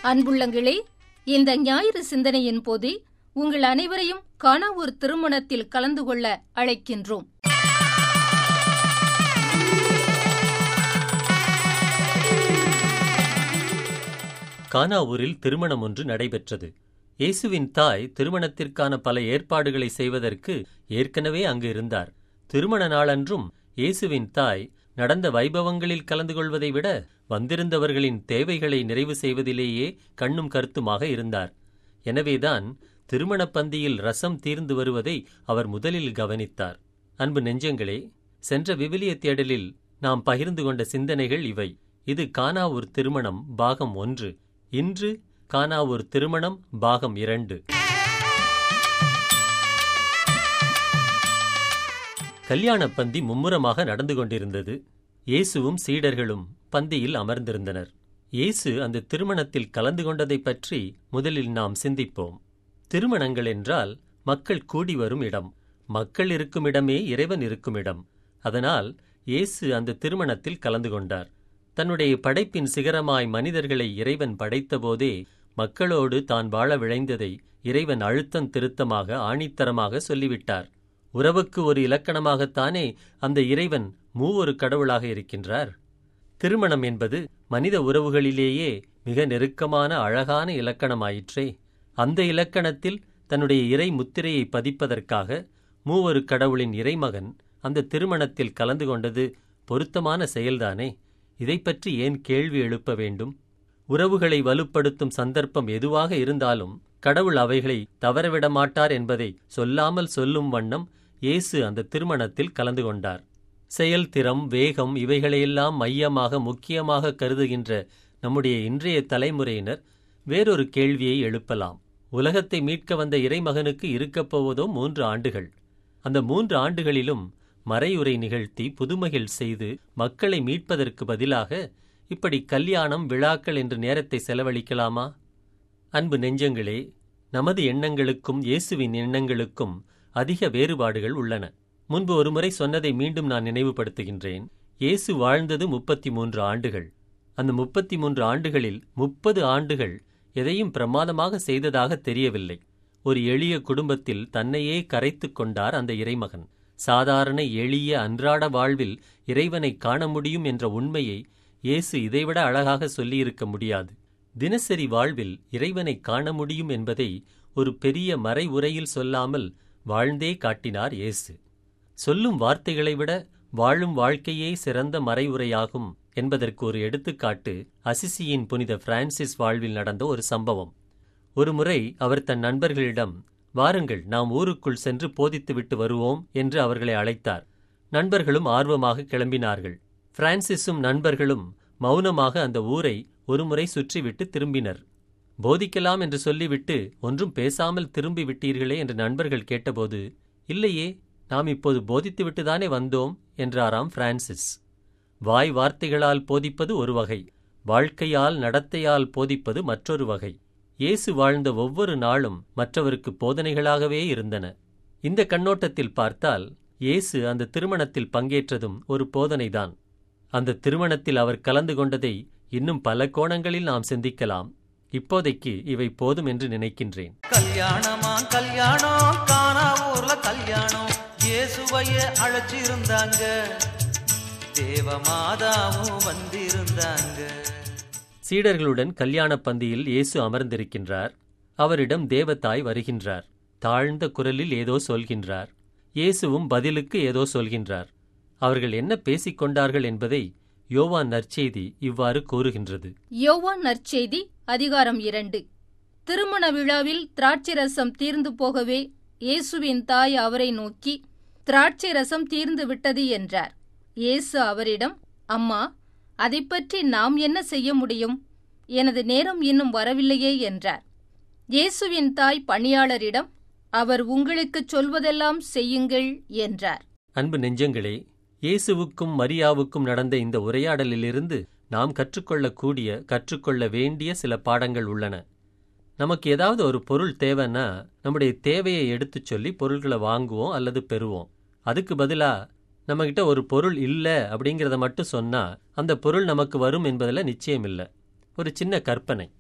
அன்புள்ளங்களே இந்த ஞாயிறு சிந்தனையின் போது உங்கள் அனைவரையும் காணாவூர் திருமணத்தில் கலந்து கொள்ள அழைக்கின்றோம் கானாவூரில் திருமணம் ஒன்று நடைபெற்றது இயேசுவின் தாய் திருமணத்திற்கான பல ஏற்பாடுகளை செய்வதற்கு ஏற்கனவே அங்கு இருந்தார் திருமண நாளன்றும் இயேசுவின் தாய் நடந்த வைபவங்களில் கலந்து கொள்வதை விட வந்திருந்தவர்களின் தேவைகளை நிறைவு செய்வதிலேயே கண்ணும் கருத்துமாக இருந்தார் எனவேதான் திருமணப் பந்தியில் ரசம் தீர்ந்து வருவதை அவர் முதலில் கவனித்தார் அன்பு நெஞ்சங்களே சென்ற விவிலிய தேடலில் நாம் பகிர்ந்து கொண்ட சிந்தனைகள் இவை இது கானாவூர் திருமணம் பாகம் ஒன்று இன்று கானாவூர் திருமணம் பாகம் இரண்டு கல்யாணப் பந்தி மும்முரமாக நடந்து கொண்டிருந்தது இயேசுவும் சீடர்களும் பந்தியில் அமர்ந்திருந்தனர் இயேசு அந்த திருமணத்தில் கலந்து கொண்டதைப் பற்றி முதலில் நாம் சிந்திப்போம் திருமணங்கள் என்றால் மக்கள் கூடி வரும் இடம் மக்கள் இருக்கும் இடமே இறைவன் இருக்கும் இடம் அதனால் இயேசு அந்த திருமணத்தில் கலந்து கொண்டார் தன்னுடைய படைப்பின் சிகரமாய் மனிதர்களை இறைவன் படைத்தபோதே மக்களோடு தான் வாழ விழைந்ததை இறைவன் அழுத்தம் திருத்தமாக ஆணித்தரமாக சொல்லிவிட்டார் உறவுக்கு ஒரு இலக்கணமாகத்தானே அந்த இறைவன் மூவொரு கடவுளாக இருக்கின்றார் திருமணம் என்பது மனித உறவுகளிலேயே மிக நெருக்கமான அழகான இலக்கணமாயிற்றே அந்த இலக்கணத்தில் தன்னுடைய இறை முத்திரையை பதிப்பதற்காக மூவொரு கடவுளின் இறைமகன் அந்த திருமணத்தில் கலந்து கொண்டது பொருத்தமான செயல்தானே இதைப் பற்றி ஏன் கேள்வி எழுப்ப வேண்டும் உறவுகளை வலுப்படுத்தும் சந்தர்ப்பம் எதுவாக இருந்தாலும் கடவுள் அவைகளை தவறவிட மாட்டார் என்பதை சொல்லாமல் சொல்லும் வண்ணம் இயேசு அந்த திருமணத்தில் கலந்து கொண்டார் செயல்திறம் வேகம் இவைகளையெல்லாம் மையமாக முக்கியமாக கருதுகின்ற நம்முடைய இன்றைய தலைமுறையினர் வேறொரு கேள்வியை எழுப்பலாம் உலகத்தை மீட்க வந்த இறைமகனுக்கு இருக்கப் போவதோ மூன்று ஆண்டுகள் அந்த மூன்று ஆண்டுகளிலும் மறையுரை நிகழ்த்தி புதுமைகள் செய்து மக்களை மீட்பதற்கு பதிலாக இப்படி கல்யாணம் விழாக்கள் என்று நேரத்தை செலவழிக்கலாமா அன்பு நெஞ்சங்களே நமது எண்ணங்களுக்கும் இயேசுவின் எண்ணங்களுக்கும் அதிக வேறுபாடுகள் உள்ளன முன்பு ஒருமுறை சொன்னதை மீண்டும் நான் நினைவுபடுத்துகின்றேன் இயேசு வாழ்ந்தது முப்பத்தி மூன்று ஆண்டுகள் அந்த முப்பத்தி மூன்று ஆண்டுகளில் முப்பது ஆண்டுகள் எதையும் பிரமாதமாக செய்ததாக தெரியவில்லை ஒரு எளிய குடும்பத்தில் தன்னையே கரைத்துக் கொண்டார் அந்த இறைமகன் சாதாரண எளிய அன்றாட வாழ்வில் இறைவனை காண முடியும் என்ற உண்மையை இயேசு இதைவிட அழகாக சொல்லியிருக்க முடியாது தினசரி வாழ்வில் இறைவனை காண முடியும் என்பதை ஒரு பெரிய மறை உரையில் சொல்லாமல் வாழ்ந்தே காட்டினார் இயேசு சொல்லும் வார்த்தைகளை விட வாழும் வாழ்க்கையே சிறந்த மறைவுரையாகும் என்பதற்கு ஒரு எடுத்துக்காட்டு அசிசியின் புனித பிரான்சிஸ் வாழ்வில் நடந்த ஒரு சம்பவம் ஒருமுறை அவர் தன் நண்பர்களிடம் வாருங்கள் நாம் ஊருக்குள் சென்று போதித்துவிட்டு வருவோம் என்று அவர்களை அழைத்தார் நண்பர்களும் ஆர்வமாக கிளம்பினார்கள் பிரான்சிஸும் நண்பர்களும் மௌனமாக அந்த ஊரை ஒருமுறை சுற்றிவிட்டு திரும்பினர் போதிக்கலாம் என்று சொல்லிவிட்டு ஒன்றும் பேசாமல் திரும்பி விட்டீர்களே என்று நண்பர்கள் கேட்டபோது இல்லையே நாம் இப்போது போதித்துவிட்டுதானே வந்தோம் என்றாராம் பிரான்சிஸ் வாய் வார்த்தைகளால் போதிப்பது ஒரு வகை வாழ்க்கையால் நடத்தையால் போதிப்பது மற்றொரு வகை இயேசு வாழ்ந்த ஒவ்வொரு நாளும் மற்றவருக்கு போதனைகளாகவே இருந்தன இந்த கண்ணோட்டத்தில் பார்த்தால் இயேசு அந்த திருமணத்தில் பங்கேற்றதும் ஒரு போதனைதான் அந்த திருமணத்தில் அவர் கலந்து கொண்டதை இன்னும் பல கோணங்களில் நாம் சிந்திக்கலாம் இப்போதைக்கு இவை போதும் என்று நினைக்கின்றேன் கல்யாணமா கல்யாணம் காணா ஊர்ல கல்யாணம் இயேசுவைய அழைச்சிருந்தாங்க தேவமாதாவும் வந்திருந்தாங்க சீடர்களுடன் கல்யாணப் பந்தியில் இயேசு அமர்ந்திருக்கின்றார் அவரிடம் தேவதாய் வருகின்றார் தாழ்ந்த குரலில் ஏதோ சொல்கின்றார் இயேசுவும் பதிலுக்கு ஏதோ சொல்கின்றார் அவர்கள் என்ன பேசிக் கொண்டார்கள் என்பதை யோவான் நற்செய்தி இவ்வாறு கூறுகின்றது யோவான் நற்செய்தி அதிகாரம் இரண்டு திருமண விழாவில் திராட்சை ரசம் தீர்ந்து போகவே இயேசுவின் தாய் அவரை நோக்கி திராட்சை ரசம் தீர்ந்து விட்டது என்றார் இயேசு அவரிடம் அம்மா அதைப் பற்றி நாம் என்ன செய்ய முடியும் எனது நேரம் இன்னும் வரவில்லையே என்றார் இயேசுவின் தாய் பணியாளரிடம் அவர் உங்களுக்குச் சொல்வதெல்லாம் செய்யுங்கள் என்றார் அன்பு நெஞ்சங்களே இயேசுவுக்கும் மரியாவுக்கும் நடந்த இந்த உரையாடலிலிருந்து நாம் கற்றுக்கொள்ளக்கூடிய கற்றுக்கொள்ள வேண்டிய சில பாடங்கள் உள்ளன நமக்கு ஏதாவது ஒரு பொருள் தேவைன்னா நம்முடைய தேவையை எடுத்துச் சொல்லி பொருள்களை வாங்குவோம் அல்லது பெறுவோம் அதுக்கு பதிலா நம்மகிட்ட ஒரு பொருள் இல்லை அப்படிங்கிறத மட்டும் சொன்னா அந்த பொருள் நமக்கு வரும் என்பதில் நிச்சயம் இல்லை ஒரு சின்ன கற்பனை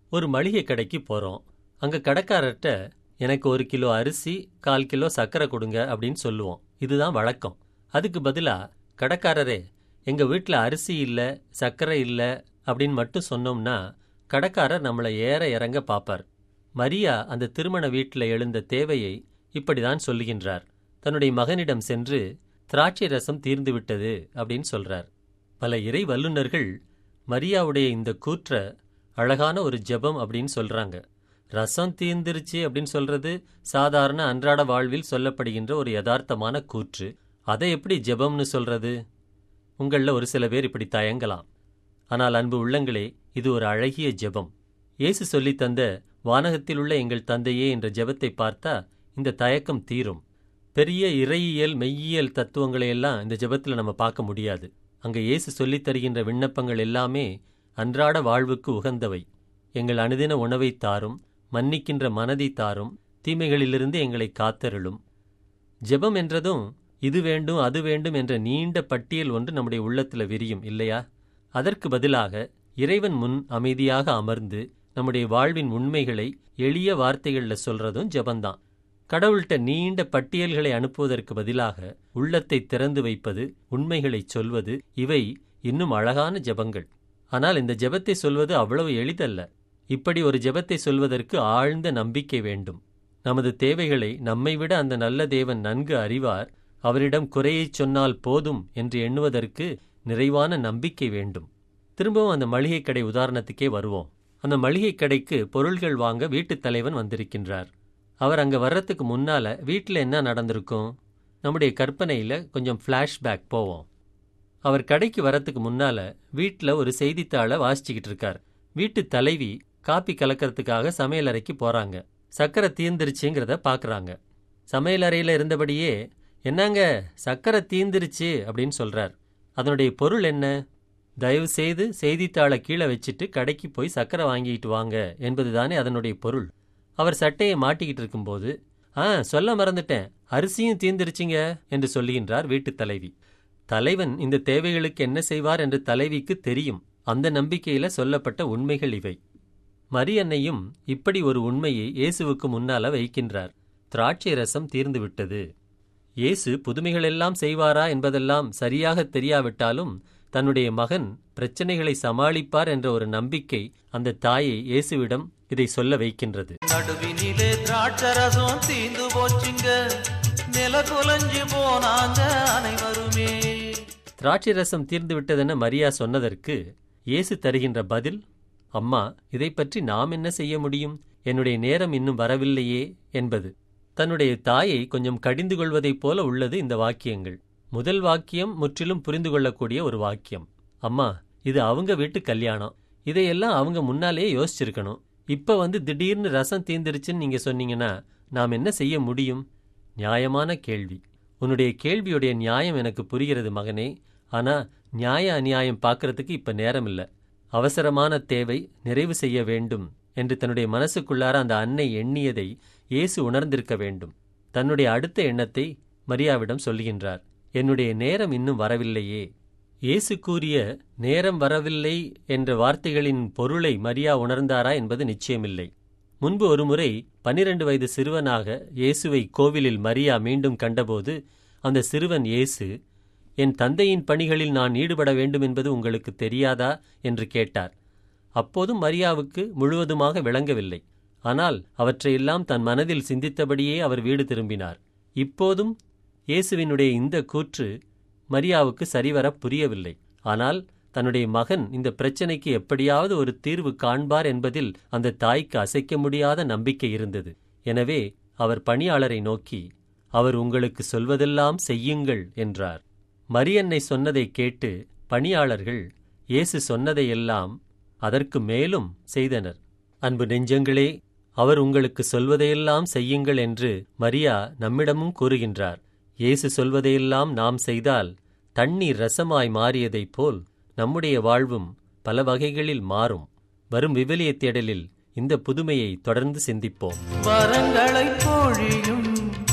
ஒரு மளிகை கடைக்கு போறோம் அங்க கடைக்காரர்கிட்ட எனக்கு ஒரு கிலோ அரிசி கால் கிலோ சர்க்கரை கொடுங்க அப்படின்னு சொல்லுவோம் இதுதான் வழக்கம் அதுக்கு பதிலா கடைக்காரரே எங்க வீட்ல அரிசி இல்ல சர்க்கரை இல்ல அப்படின்னு மட்டும் சொன்னோம்னா கடைக்காரர் நம்மளை ஏற இறங்க பாப்பார் மரியா அந்த திருமண வீட்டில் எழுந்த தேவையை இப்படிதான் சொல்லுகின்றார் தன்னுடைய மகனிடம் சென்று திராட்சை ரசம் தீர்ந்து விட்டது அப்படின்னு சொல்றார் பல இறை வல்லுநர்கள் மரியாவுடைய இந்த கூற்ற அழகான ஒரு ஜெபம் அப்படின்னு சொல்றாங்க ரசம் தீர்ந்துருச்சு அப்படின்னு சொல்றது சாதாரண அன்றாட வாழ்வில் சொல்லப்படுகின்ற ஒரு யதார்த்தமான கூற்று அதை எப்படி ஜெபம்னு சொல்றது உங்களில் ஒரு சில பேர் இப்படி தயங்கலாம் ஆனால் அன்பு உள்ளங்களே இது ஒரு அழகிய ஜெபம் இயேசு சொல்லித் தந்த வானகத்தில் உள்ள எங்கள் தந்தையே என்ற ஜெபத்தை பார்த்தா இந்த தயக்கம் தீரும் பெரிய இறையியல் மெய்யியல் தத்துவங்களை எல்லாம் இந்த ஜெபத்தில் நம்ம பார்க்க முடியாது அங்க இயேசு சொல்லித் தருகின்ற விண்ணப்பங்கள் எல்லாமே அன்றாட வாழ்வுக்கு உகந்தவை எங்கள் அனுதின உணவை தாரும் மன்னிக்கின்ற மனதை தாரும் தீமைகளிலிருந்து எங்களை காத்தருளும் ஜெபம் என்றதும் இது வேண்டும் அது வேண்டும் என்ற நீண்ட பட்டியல் ஒன்று நம்முடைய உள்ளத்துல விரியும் இல்லையா அதற்கு பதிலாக இறைவன் முன் அமைதியாக அமர்ந்து நம்முடைய வாழ்வின் உண்மைகளை எளிய வார்த்தைகள்ல சொல்றதும் ஜெபந்தான் கடவுள்கிட்ட நீண்ட பட்டியல்களை அனுப்புவதற்கு பதிலாக உள்ளத்தை திறந்து வைப்பது உண்மைகளை சொல்வது இவை இன்னும் அழகான ஜெபங்கள் ஆனால் இந்த ஜெபத்தை சொல்வது அவ்வளவு எளிதல்ல இப்படி ஒரு ஜெபத்தை சொல்வதற்கு ஆழ்ந்த நம்பிக்கை வேண்டும் நமது தேவைகளை நம்மை விட அந்த நல்ல தேவன் நன்கு அறிவார் அவரிடம் குறையைச் சொன்னால் போதும் என்று எண்ணுவதற்கு நிறைவான நம்பிக்கை வேண்டும் திரும்பவும் அந்த மளிகை கடை உதாரணத்துக்கே வருவோம் அந்த மளிகை கடைக்கு பொருள்கள் வாங்க வீட்டுத் தலைவன் வந்திருக்கின்றார் அவர் அங்க வர்றதுக்கு முன்னால வீட்டில் என்ன நடந்திருக்கும் நம்முடைய கற்பனையில கொஞ்சம் ஃப்ளாஷ்பேக் போவோம் அவர் கடைக்கு வரத்துக்கு முன்னால வீட்டில் ஒரு செய்தித்தாளை வாசிச்சுக்கிட்டு இருக்கார் வீட்டு தலைவி காப்பி கலக்கறதுக்காக சமையலறைக்கு போறாங்க சக்கரை தீர்ந்துருச்சுங்கிறத பார்க்கறாங்க சமையலறையில இருந்தபடியே என்னங்க சக்கரை தீர்ந்துருச்சு அப்படின்னு சொல்றார் அதனுடைய பொருள் என்ன தயவு செய்து செய்தித்தாளை கீழே வச்சுட்டு கடைக்கு போய் சக்கரை வாங்கிட்டு வாங்க என்பதுதானே அதனுடைய பொருள் அவர் சட்டையை மாட்டிக்கிட்டு இருக்கும்போது ஆ சொல்ல மறந்துட்டேன் அரிசியும் தீர்ந்துருச்சுங்க என்று சொல்லுகின்றார் வீட்டுத் தலைவி தலைவன் இந்த தேவைகளுக்கு என்ன செய்வார் என்று தலைவிக்கு தெரியும் அந்த நம்பிக்கையில சொல்லப்பட்ட உண்மைகள் இவை மரியன்னையும் இப்படி ஒரு உண்மையை இயேசுவுக்கு முன்னால வைக்கின்றார் திராட்சை ரசம் தீர்ந்து விட்டது இயேசு புதுமைகளெல்லாம் செய்வாரா என்பதெல்லாம் சரியாக தெரியாவிட்டாலும் தன்னுடைய மகன் பிரச்சனைகளை சமாளிப்பார் என்ற ஒரு நம்பிக்கை அந்த தாயை இயேசுவிடம் இதை சொல்ல வைக்கின்றது நடுவினிலே திராட்சரசம் தீந்து போச்சுங்க நில குலைஞ்சு போனாங்க அனைவருமே திராட்சை ரசம் தீர்ந்து விட்டதென மரியா சொன்னதற்கு இயேசு தருகின்ற பதில் அம்மா இதை பற்றி நாம் என்ன செய்ய முடியும் என்னுடைய நேரம் இன்னும் வரவில்லையே என்பது தன்னுடைய தாயை கொஞ்சம் கடிந்து கொள்வதைப் போல உள்ளது இந்த வாக்கியங்கள் முதல் வாக்கியம் முற்றிலும் புரிந்து கொள்ளக்கூடிய ஒரு வாக்கியம் அம்மா இது அவங்க வீட்டு கல்யாணம் இதையெல்லாம் அவங்க முன்னாலேயே யோசிச்சிருக்கணும் இப்ப வந்து திடீர்னு ரசம் தீர்ந்துருச்சுன்னு நீங்க சொன்னீங்கன்னா நாம் என்ன செய்ய முடியும் நியாயமான கேள்வி உன்னுடைய கேள்வியுடைய நியாயம் எனக்கு புரிகிறது மகனே ஆனா நியாய அநியாயம் பார்க்கறதுக்கு இப்ப நேரம் இல்ல அவசரமான தேவை நிறைவு செய்ய வேண்டும் என்று தன்னுடைய மனசுக்குள்ளார அந்த அன்னை எண்ணியதை இயேசு உணர்ந்திருக்க வேண்டும் தன்னுடைய அடுத்த எண்ணத்தை மரியாவிடம் சொல்லுகின்றார் என்னுடைய நேரம் இன்னும் வரவில்லையே இயேசு கூறிய நேரம் வரவில்லை என்ற வார்த்தைகளின் பொருளை மரியா உணர்ந்தாரா என்பது நிச்சயமில்லை முன்பு ஒருமுறை பனிரெண்டு வயது சிறுவனாக இயேசுவை கோவிலில் மரியா மீண்டும் கண்டபோது அந்த சிறுவன் இயேசு என் தந்தையின் பணிகளில் நான் ஈடுபட வேண்டும் என்பது உங்களுக்கு தெரியாதா என்று கேட்டார் அப்போதும் மரியாவுக்கு முழுவதுமாக விளங்கவில்லை ஆனால் அவற்றையெல்லாம் தன் மனதில் சிந்தித்தபடியே அவர் வீடு திரும்பினார் இப்போதும் இயேசுவினுடைய இந்த கூற்று மரியாவுக்கு சரிவர புரியவில்லை ஆனால் தன்னுடைய மகன் இந்த பிரச்சனைக்கு எப்படியாவது ஒரு தீர்வு காண்பார் என்பதில் அந்த தாய்க்கு அசைக்க முடியாத நம்பிக்கை இருந்தது எனவே அவர் பணியாளரை நோக்கி அவர் உங்களுக்கு சொல்வதெல்லாம் செய்யுங்கள் என்றார் மரியன்னை சொன்னதை கேட்டு பணியாளர்கள் இயேசு சொன்னதையெல்லாம் அதற்கு மேலும் செய்தனர் அன்பு நெஞ்சங்களே அவர் உங்களுக்கு சொல்வதையெல்லாம் செய்யுங்கள் என்று மரியா நம்மிடமும் கூறுகின்றார் இயேசு சொல்வதையெல்லாம் நாம் செய்தால் தண்ணீர் ரசமாய் மாறியதைப் போல் நம்முடைய வாழ்வும் பல வகைகளில் மாறும் வரும் விவிலிய தேடலில் இந்த புதுமையை தொடர்ந்து சிந்திப்போம் வரங்களை பொழியும்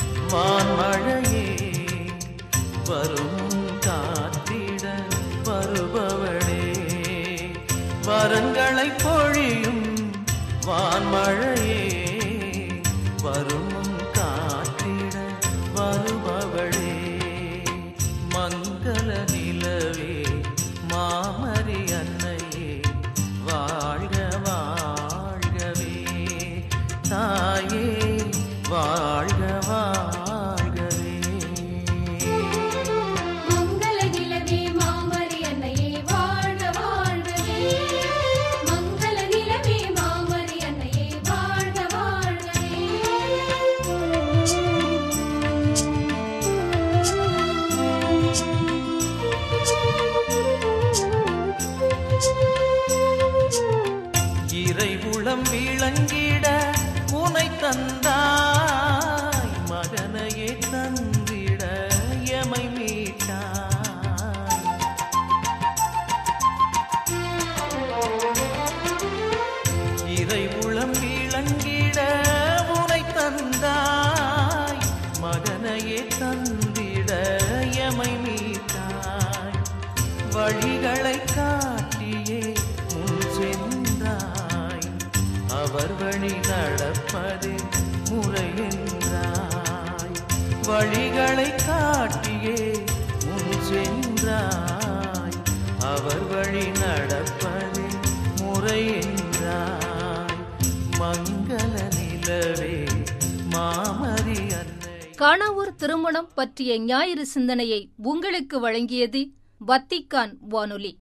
வான்மழையே வரும் காத்திட வருபவளே வரங்களை பொழியும் வான்மழையே வருமுன் காத்திட வருபவளே மங்கள நிலவே மாமரி அன்னையே வாழ்க வாழ்கவே தாயே வாழ்க வாழ்கவே மங்கள நிலவே மாமரி அன்னையே வாழ்க வாழ்கவே மங்கள நிலவே மாமரி அன்னையே வாழ்க வாழ்கவே இறை உளம் விளங்கிட உனை தந்தாய் மகனையே தந்திட எமை மீட்டாய் இறை உளம் விளங்கிட உனை தந்தாய் மகனையே தந்திட எமை மீட்டாய் வழிகளை காட்டியே முன் சென்றாய் அவர் வழி நடப்பதே முறை என்றாய் வழிகளை காட்டியே முன் சென்றாய் அவர் வழி நடப்பதே முறை என்றாய் மங்கள நிலவே மாமரி அன்னை காணாவூர் திருமணம் பற்றிய ஞாயிறு சிந்தனையை உங்களுக்கு வழங்கியது வத்திக்கான் வானொலி